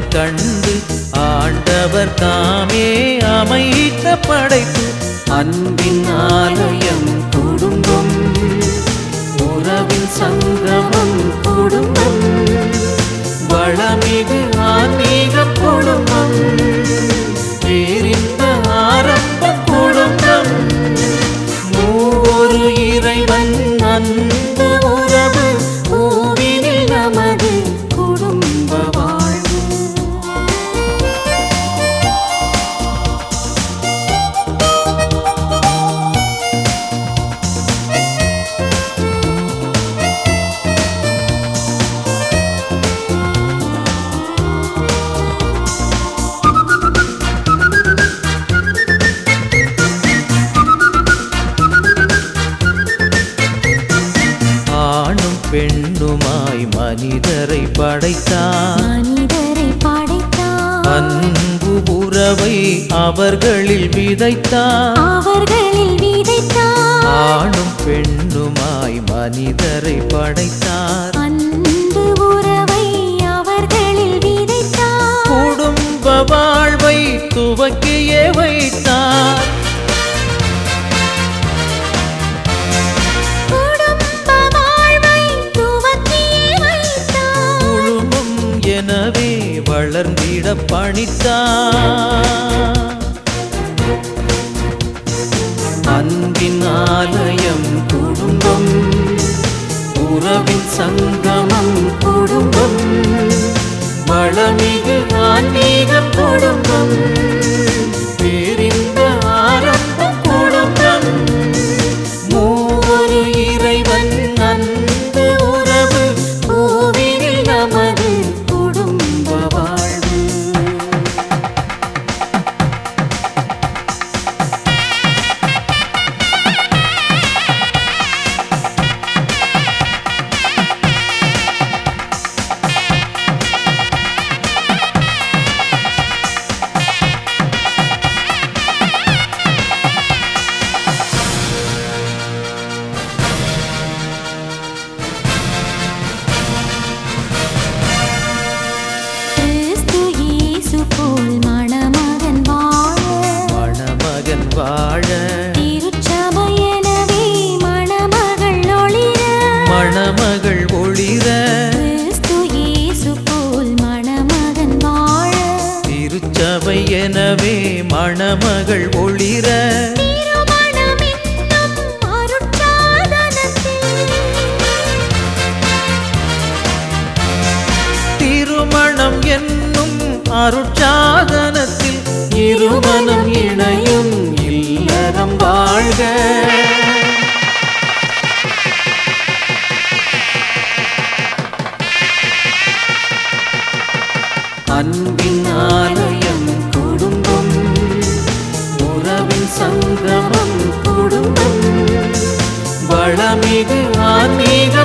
கண்டு ஆண்டவர் தாமே அமைத்த படைப்பு அன்பின் ஆலயம் குடும்பம் உறவின் சங்கமம் குடும்பம் வளமிகு ஆன்மீக குடும்பம் பேரின்ப ஆரம்ப குடும்பம் மூவொரு இறைவன் அன்பு உறவு பூவினில் நமது குடும்ப வாழ்வு ஆணும் பெண்ணுமாய் மனிதரை படைத்தார் மனிதரை படைத்தார் அன்பு உறவை அவர்களில் விதைத்தார் அவர்களில் விதைத்தார் ஆணும் பெண்ணுமாய் மனிதரை படைத்தார் அன்பு உறவை அவர்களில் விதைத்தார் குடும்ப வாழ்வை துவக்கியே வைத்தார் குடும்ப வாழ்வை துவக்கியே வைத்தார் குழுமம் எனவே வளர்ந்திட பணித்தார் அன்பின் ஆலயம் குடும்பம் உறவின் சங்கமம் குடும்பம் வளமிகு ஆன்மீக குடும்பம் பேரின்ப ஆரம்ப குடும்பம் மூவொரு இறைவன் அன்பு உறவு பூவினில் நமது குடும்ப வாழ்வு கிறிஸ்து இயேசு போல் மணமகன் வாழ மணமகன் வாழ திருச்சபை எனவே மணமகள் ஒளிர மணமகள் ஒளிர கிறிஸ்து இயேசு போல் மணமகன் வாழ திருச்சபை எனவே மணமகள் ஒளிர திருமணம் என்னும் அருட்சாதனத்தில் திருமணம் என்னும் அருட்சாதனத்தில் இருமனம் இணையும் இல்லறம் வாழ்க அன்பின் ஆலயம் குடும்பம் உறவின் சங்கமம் குடும்பம் வளமிகு ஆன்மீக